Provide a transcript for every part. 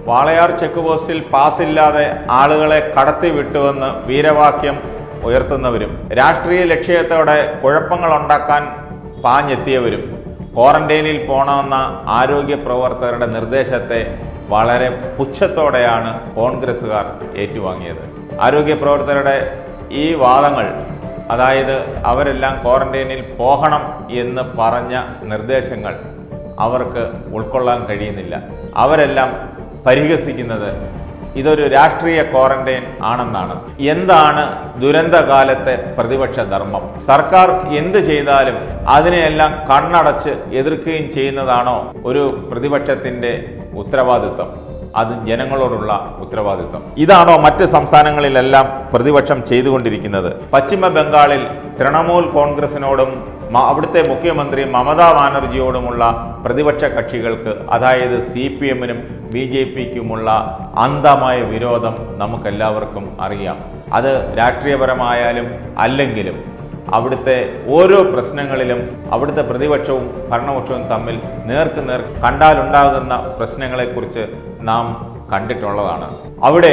Walayar check പോസ്റ്റിൽ പാസില്ലാതെ ആളുകളെ കടത്തി വിട്ടുവെന്ന് വീരവാക്യം ഉയർത്തുന്നവരും രാഷ്ട്രീയ ലക്ഷ്യത്തോടെ കുഴപ്പങ്ങൾ ഉണ്ടാക്കാൻ പാഞ്ഞെത്തിയവരും ക്വാറന്റൈനിൽ പോണമെന്ന ആരോഗ്യ പ്രവർത്തകരുടെ നിർദ്ദേശത്തെ വളരെ പുച്ഛത്തോടെയാണ് കോൺഗ്രസ്സുകാർ ഏറ്റുവാങ്ങിയത് ആരോഗ്യ പ്രവർത്തകരുടെ ഈ വാദങ്ങൾ അതായത് അവരെല്ലാം ക്വാറന്റൈനിൽ പോകണം എന്ന് പറഞ്ഞ നിർദ്ദേശങ്ങൾ അവർക്ക് ഉൾക്കൊള്ളാൻ കഴിയുന്നില്ല അവരെല്ലാം പരിഹസിക്കുന്നത് ഇതൊരു രാഷ്ട്രീയ ക്വാറന്റൈൻ ആണെന്നാണ് എന്താണ് ദുരന്തകാലത്തെ പ്രതിപക്ഷ ധർമ്മം സർക്കാർ എന്ത് ചെയ്താലും അതിനെയെല്ലാം കണ്ണടച്ച് എതിർക്കുകയും ചെയ്യുന്നതാണോ ഒരു പ്രതിപക്ഷത്തിന്റെ ഉത്തരവാദിത്വം അത് ജനങ്ങളോടുള്ള ഉത്തരവാദിത്വം ഇതാണോ മറ്റ് സംസ്ഥാനങ്ങളിലെല്ലാം പ്രതിപക്ഷം ചെയ്തുകൊണ്ടിരിക്കുന്നത് പശ്ചിമ ബംഗാളിൽ തൃണമൂൽ കോൺഗ്രസിനോടും മ- അവിടുത്തെ മുഖ്യമന്ത്രി മമതാ ബാനർജിയോടുമുള്ള പ്രതിപക്ഷ കക്ഷികൾക്ക് അതായത് സി പി എമ്മിനും ബി ജെ പിക്കുമുള്ള അന്ധമായ വിരോധം നമുക്കെല്ലാവർക്കും അറിയാം അത് രാഷ്ട്രീയപരമായാലും അല്ലെങ്കിലും അവിടുത്തെ ഓരോ പ്രശ്നങ്ങളിലും അവിടുത്തെ പ്രതിപക്ഷവും ഭരണപക്ഷവും തമ്മിൽ നേർക്ക് നേർ കണ്ടാലുണ്ടാകുന്ന പ്രശ്നങ്ങളെക്കുറിച്ച് നാം കണ്ടിട്ടുള്ളതാണ് അവിടെ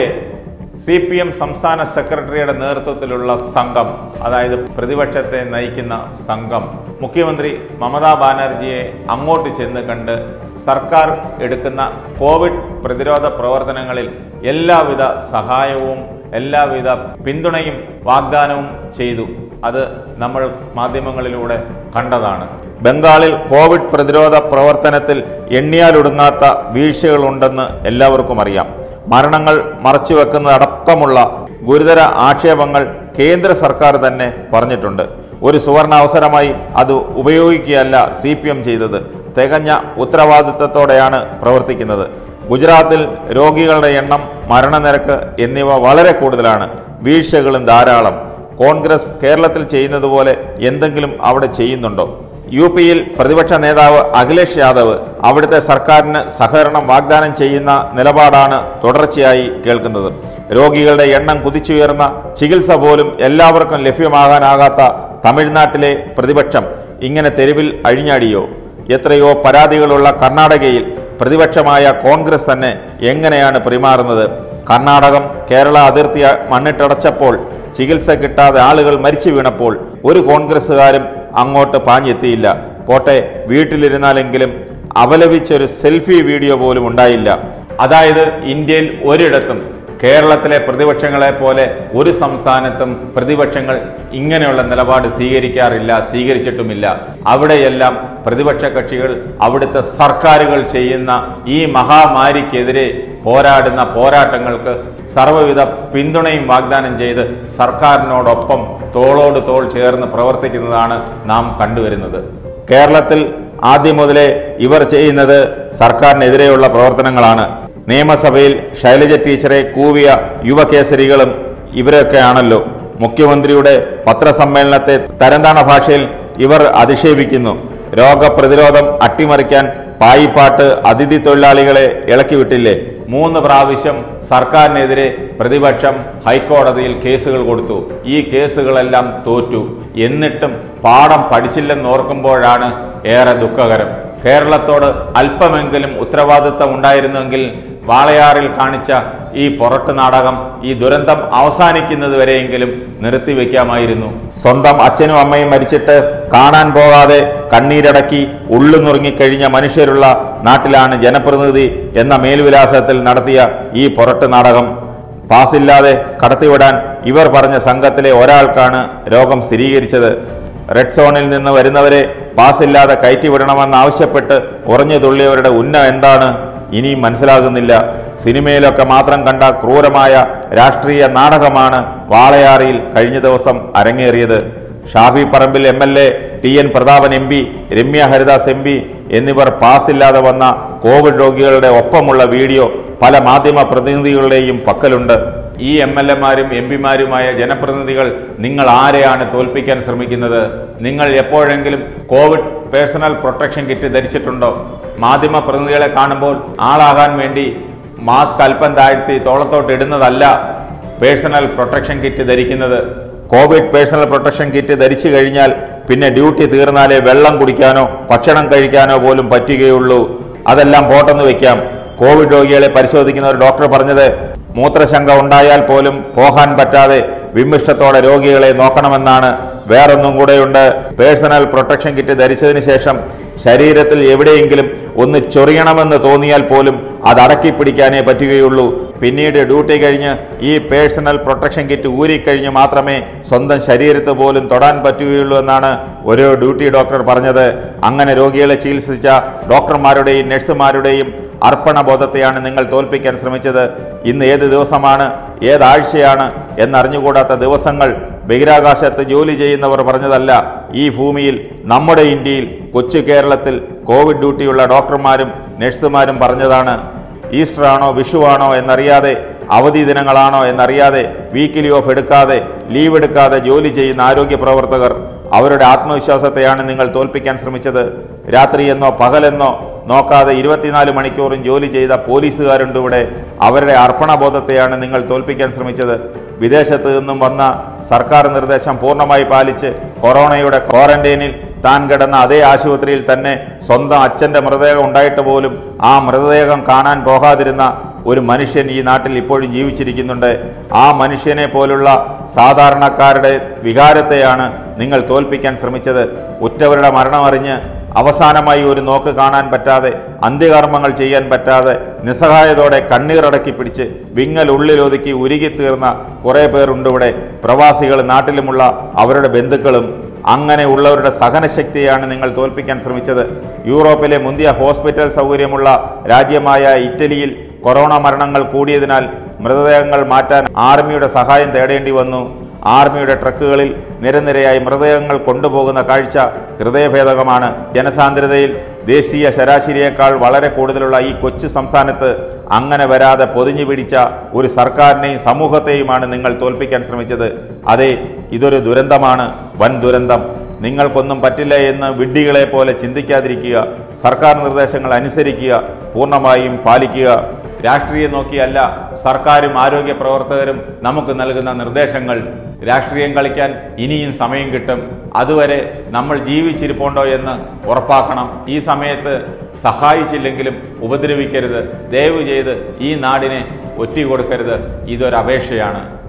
സി പി എം സംസ്ഥാന സെക്രട്ടറിയുടെ നേതൃത്വത്തിലുള്ള സംഘം അതായത് പ്രതിപക്ഷത്തെ നയിക്കുന്ന സംഘം മുഖ്യമന്ത്രി മമതാ ബാനർജിയെ അങ്ങോട്ട് ചെന്ന് കണ്ട് സർക്കാർ എടുക്കുന്ന കോവിഡ് പ്രതിരോധ പ്രവർത്തനങ്ങളിൽ എല്ലാവിധ സഹായവും എല്ലാവിധ പിന്തുണയും വാഗ്ദാനവും ചെയ്തു അത് നമ്മൾ മാധ്യമങ്ങളിലൂടെ കണ്ടതാണ് ബംഗാളിൽ കോവിഡ് പ്രതിരോധ പ്രവർത്തനത്തിൽ എണ്ണിയാലൊടുങ്ങാത്ത വീഴ്ചകളുണ്ടെന്ന് എല്ലാവർക്കും അറിയാം മരണങ്ങൾ മറച്ചുവെക്കുന്നതടക്കമുള്ള ഗുരുതര ആക്ഷേപങ്ങൾ കേന്ദ്ര സർക്കാർ തന്നെ പറഞ്ഞിട്ടുണ്ട് ഒരു സുവർണ അവസരമായി അത് ഉപയോഗിക്കുകയല്ല സി പി എം ചെയ്തത് തികഞ്ഞ ഉത്തരവാദിത്തത്തോടെയാണ് പ്രവർത്തിക്കുന്നത് ഗുജറാത്തിൽ രോഗികളുടെ എണ്ണം മരണനിരക്ക് എന്നിവ വളരെ കൂടുതലാണ് വീഴ്ചകളും ധാരാളം കോൺഗ്രസ് കേരളത്തിൽ ചെയ്യുന്നത് പോലെ എന്തെങ്കിലും അവിടെ ചെയ്യുന്നുണ്ടോ യു പിയിൽ പ്രതിപക്ഷ നേതാവ് അഖിലേഷ് യാദവ് അവിടുത്തെ സർക്കാരിന് സഹകരണം വാഗ്ദാനം ചെയ്യുന്ന നിലപാടാണ് തുടർച്ചയായി കേൾക്കുന്നത് രോഗികളുടെ എണ്ണം കുതിച്ചുയർന്ന ചികിത്സ പോലും എല്ലാവർക്കും ലഭ്യമാകാനാകാത്ത തമിഴ്നാട്ടിലെ പ്രതിപക്ഷം ഇങ്ങനെ തെരുവിൽ അഴിഞ്ഞാടിയോ എത്രയോ പരാതികളുള്ള കർണാടകയിൽ പ്രതിപക്ഷമായ കോൺഗ്രസ് തന്നെ എങ്ങനെയാണ് പെരുമാറുന്നത് കർണാടകം കേരള അതിർത്തി മണ്ണിട്ടടച്ചപ്പോൾ ചികിത്സ കിട്ടാതെ ആളുകൾ മരിച്ചു വീണപ്പോൾ ഒരു കോൺഗ്രസ്സുകാരും അങ്ങോട്ട് പാഞ്ഞെത്തിയില്ല പോട്ടെ വീട്ടിലിരുന്നാലെങ്കിലും അപലപിച്ചൊരു സെൽഫി വീഡിയോ പോലും ഉണ്ടായില്ല അതായത് ഇന്ത്യയിൽ ഒരിടത്തും കേരളത്തിലെ പ്രതിപക്ഷങ്ങളെ പോലെ ഒരു സംസ്ഥാനത്തും പ്രതിപക്ഷങ്ങൾ ഇങ്ങനെയുള്ള നിലപാട് സ്വീകരിക്കാറില്ല സ്വീകരിച്ചിട്ടുമില്ല അവിടെയെല്ലാം പ്രതിപക്ഷ കക്ഷികൾ അവിടുത്തെ സർക്കാരുകൾ ചെയ്യുന്ന ഈ മഹാമാരിക്കെതിരെ പോരാടുന്ന പോരാട്ടങ്ങൾക്ക് സർവ്വവിധ പിന്തുണയും വാഗ്ദാനം ചെയ്ത് സർക്കാരിനോടൊപ്പം തോളോട് തോൾ ചേർന്ന് പ്രവർത്തിക്കുന്നതാണ് നാം കണ്ടുവരുന്നത് കേരളത്തിൽ ആദ്യം മുതലേ ഇവർ ചെയ്യുന്നത് സർക്കാരിനെതിരെയുള്ള പ്രവർത്തനങ്ങളാണ് നിയമസഭയിൽ ശൈലജ ടീച്ചറെ കൂവിയ യുവകേസരികളും ഇവരൊക്കെയാണല്ലോ മുഖ്യമന്ത്രിയുടെ പത്രസമ്മേളനത്തെ തരംതാണ ഭാഷയിൽ ഇവർ അധിക്ഷേപിക്കുന്നു രോഗപ്രതിരോധം അട്ടിമറിക്കാൻ പായിപ്പാട്ട് അതിഥി തൊഴിലാളികളെ ഇളക്കിവിട്ടില്ലേ മൂന്ന് പ്രാവശ്യം സർക്കാരിനെതിരെ പ്രതിപക്ഷം ഹൈക്കോടതിയിൽ കേസുകൾ കൊടുത്തു ഈ കേസുകളെല്ലാം തോറ്റു എന്നിട്ടും പാഠം പഠിച്ചില്ലെന്നോർക്കുമ്പോഴാണ് ഏറെ ദുഃഖകരം കേരളത്തോട് അല്പമെങ്കിലും ഉത്തരവാദിത്തം ഉണ്ടായിരുന്നെങ്കിൽ വാളയാറിൽ കാണിച്ച ഈ പൊറട്ട് നാടകം ഈ ദുരന്തം അവസാനിക്കുന്നതുവരെയെങ്കിലും നിർത്തിവെക്കാമായിരുന്നു സ്വന്തം അച്ഛനും അമ്മയും മരിച്ചിട്ട് കാണാൻ പോകാതെ കണ്ണീരടക്കി ഉള്ളു നുറുങ്ങിക്കഴിഞ്ഞ മനുഷ്യരുള്ള നാട്ടിലാണ് ജനപ്രതിനിധി എന്ന മേൽവിലാസത്തിൽ നടത്തിയ ഈ പൊറട്ട് നാടകം പാസില്ലാതെ കടത്തിവിടാൻ ഇവർ പറഞ്ഞ സംഘത്തിലെ ഒരാൾക്കാണ് രോഗം സ്ഥിരീകരിച്ചത് റെഡ് സോണിൽ നിന്ന് വരുന്നവരെ പാസില്ലാതെ കയറ്റിവിടണമെന്ന് ആവശ്യപ്പെട്ട് ഉറഞ്ഞു തുള്ളിയവരുടെ ഉന്നം എന്താണ് ഇനിയും മനസ്സിലാകുന്നില്ല സിനിമയിലൊക്കെ മാത്രം കണ്ട ക്രൂരമായ രാഷ്ട്രീയ നാടകമാണ് വാളയാറിയിൽ കഴിഞ്ഞ ദിവസം അരങ്ങേറിയത് Shafi Parambil M L A T N Prathapan M P Ramya Haridas M P എന്നിവർ പാസില്ലാതെ വന്ന കോവിഡ് രോഗികളുടെ ഒപ്പമുള്ള വീഡിയോ പല മാധ്യമ പ്രതിനിധികളുടെയും പക്കലുണ്ട് ഈ എം എൽ എമാരും എം പിമാരുമായ ജനപ്രതിനിധികൾ നിങ്ങൾ ആരെയാണ് തോൽപ്പിക്കാൻ ശ്രമിക്കുന്നത് നിങ്ങൾ എപ്പോഴെങ്കിലും കോവിഡ് പേഴ്സണൽ പ്രൊട്ടക്ഷൻ കിറ്റ് ധരിച്ചിട്ടുണ്ടോ മാധ്യമ പ്രതിനിധികളെ കാണുമ്പോൾ ആളാകാൻ വേണ്ടി മാസ്ക് അല്പം താഴ്ത്തി തോളത്തോട്ട് ഇടുന്നതല്ല പേഴ്സണൽ പ്രൊട്ടക്ഷൻ കിറ്റ് ധരിക്കുന്നത് കോവിഡ് പേഴ്സണൽ പ്രൊട്ടക്ഷൻ കിറ്റ് ധരിച്ചു കഴിഞ്ഞാൽ പിന്നെ ഡ്യൂട്ടി തീർന്നാലേ വെള്ളം കുടിക്കാനോ ഭക്ഷണം കഴിക്കാനോ പോലും പറ്റുകയുള്ളൂ അതെല്ലാം പോട്ടെന്ന് വെക്കാം കോവിഡ് രോഗികളെ പരിശോധിക്കുന്ന ഒരു ഡോക്ടർ പറഞ്ഞത് മൂത്രശങ്ക ഉണ്ടായാൽ പോലും പോകാൻ പറ്റാതെ വിമ്മിഷ്ടത്തോടെ രോഗികളെ നോക്കണമെന്നാണ് വേറൊന്നും കൂടെയുണ്ട് പേഴ്സണൽ പ്രൊട്ടക്ഷൻ കിറ്റ് ധരിച്ചതിന് ശേഷം ശരീരത്തിൽ എവിടെയെങ്കിലും ഒന്ന് ചൊറിയണമെന്ന് തോന്നിയാൽ പോലും അത് അടക്കി പിടിക്കാനേ പറ്റുകയുള്ളൂ പിന്നീട് ഡ്യൂട്ടി കഴിഞ്ഞ് ഈ പേഴ്സണൽ പ്രൊട്ടക്ഷൻ കിറ്റ് ഊരിക്കഴിഞ്ഞ് മാത്രമേ സ്വന്തം ശരീരത്ത് പോലും തൊടാൻ പറ്റുകയുള്ളൂ എന്നാണ് ഒരു ഡ്യൂട്ടി ഡോക്ടർ പറഞ്ഞത് അങ്ങനെ രോഗികളെ ചികിത്സിച്ച ഡോക്ടർമാരുടെയും നഴ്സുമാരുടെയും അർപ്പണബോധത്തെയാണ് നിങ്ങൾ തോൽപ്പിക്കാൻ ശ്രമിച്ചത് ഇന്ന് ഏത് ദിവസമാണ് ഏതാഴ്ചയാണ് എന്നറിഞ്ഞുകൂടാത്ത ദിവസങ്ങൾ ബഹിരാകാശത്ത് ജോലി ചെയ്യുന്നവർ പറഞ്ഞതല്ല ഈ ഭൂമിയിൽ നമ്മുടെ ഇന്ത്യയിൽ കൊച്ചു കേരളത്തിൽ കോവിഡ് ഡ്യൂട്ടിയുള്ള ഡോക്ടർമാരും നഴ്സുമാരും പറഞ്ഞതാണ് ഈസ്റ്റർ ആണോ വിഷു ആണോ എന്നറിയാതെ അവധി ദിനങ്ങളാണോ എന്നറിയാതെ വീക്കിലി ഓഫ് എടുക്കാതെ ലീവ് എടുക്കാതെ ജോലി ചെയ്യുന്ന ആരോഗ്യ പ്രവർത്തകർ അവരുടെ ആത്മവിശ്വാസത്തെയാണ് നിങ്ങൾ തോൽപ്പിക്കാൻ ശ്രമിച്ചത് രാത്രിയെന്നോ പകലെന്നോ നോക്കാതെ ഇരുപത്തിനാല് മണിക്കൂറും ജോലി ചെയ്ത പോലീസുകാരുണ്ട് ഇവിടെ അവരുടെ അർപ്പണബോധത്തെയാണ് നിങ്ങൾ തോൽപ്പിക്കാൻ ശ്രമിച്ചത് വിദേശത്ത് നിന്നും വന്ന സർക്കാർ നിർദ്ദേശം പൂർണ്ണമായി പാലിച്ച് കൊറോണയുടെ ക്വാറന്റൈനിൽ താൻ കിടന്ന അതേ ആശുപത്രിയിൽ തന്നെ സ്വന്തം അച്ഛൻ്റെ മൃതദേഹം ഉണ്ടായിട്ട് പോലും ആ മൃതദേഹം കാണാൻ പോകാതിരുന്ന ഒരു മനുഷ്യൻ ഈ നാട്ടിൽ ഇപ്പോഴും ജീവിച്ചിരിക്കുന്നുണ്ട് ആ മനുഷ്യനെ പോലുള്ള സാധാരണക്കാരുടെ വികാരത്തെയാണ് നിങ്ങൾ തോൽപ്പിക്കാൻ ശ്രമിച്ചത് ഉറ്റവരുടെ മരണമറിഞ്ഞ് അവസാനമായി ഒരു നോക്ക് കാണാൻ പറ്റാതെ അന്ത്യകർമ്മങ്ങൾ ചെയ്യാൻ പറ്റാതെ നിസ്സഹായതോടെ കണ്ണീറടക്കി പിടിച്ച് വിങ്ങൽ ഉള്ളിലൊതുക്കി ഉരുകിത്തീർന്ന കുറേ പേരുണ്ട് ഇവിടെ പ്രവാസികൾ നാട്ടിലുമുള്ള അവരുടെ ബന്ധുക്കളും അങ്ങനെ ഉള്ളവരുടെ സഹനശക്തിയാണ് നിങ്ങൾ തോൽപ്പിക്കാൻ ശ്രമിച്ചത് യൂറോപ്പിലെ മുന്തിയ ഹോസ്പിറ്റൽ സൗകര്യമുള്ള രാജ്യമായ ഇറ്റലിയിൽ കൊറോണ മരണങ്ങൾ കൂടിയതിനാൽ മൃതദേഹങ്ങൾ മാറ്റാൻ ആർമിയുടെ സഹായം തേടേണ്ടി വന്നു ആർമിയുടെ ട്രക്കുകളിൽ നിരനിരയായി മൃതദേഹങ്ങൾ കൊണ്ടുപോകുന്ന കാഴ്ച ഹൃദയഭേദകമാണ് ജനസാന്ദ്രതയിൽ ദേശീയ ശരാശരിയേക്കാൾ വളരെ കൂടുതലുള്ള ഈ കൊച്ചു സംസ്ഥാനത്ത് അങ്ങനെ വരാതെ പൊതിഞ്ഞു പിടിച്ച ഒരു സർക്കാരിനെയും സമൂഹത്തെയുമാണ് നിങ്ങൾ തോൽപ്പിക്കാൻ ശ്രമിച്ചത് അതെ ഇതൊരു ദുരന്തമാണ് വൻ ദുരന്തം നിങ്ങൾക്കൊന്നും പറ്റില്ല എന്ന് വിഡ്ഢികളെ പോലെ ചിന്തിക്കാതിരിക്കുക സർക്കാർ നിർദ്ദേശങ്ങൾ അനുസരിക്കുക പൂർണ്ണമായും പാലിക്കുക രാഷ്ട്രീയം നോക്കിയല്ല സർക്കാരും ആരോഗ്യ പ്രവർത്തകരും നമുക്ക് നൽകുന്ന നിർദ്ദേശങ്ങൾ രാഷ്ട്രീയം കളിക്കാൻ ഇനിയും സമയം കിട്ടും അതുവരെ നമ്മൾ ജീവിച്ചിരിപ്പുണ്ടോ എന്ന് ഉറപ്പാക്കണം ഈ സമയത്ത് സഹായിച്ചില്ലെങ്കിലും ഉപദ്രവിക്കരുത് ദയവ് ചെയ്ത് ഈ നാടിനെ ഒറ്റ കൊടുക്കരുത് ഇതൊരപേക്ഷയാണ്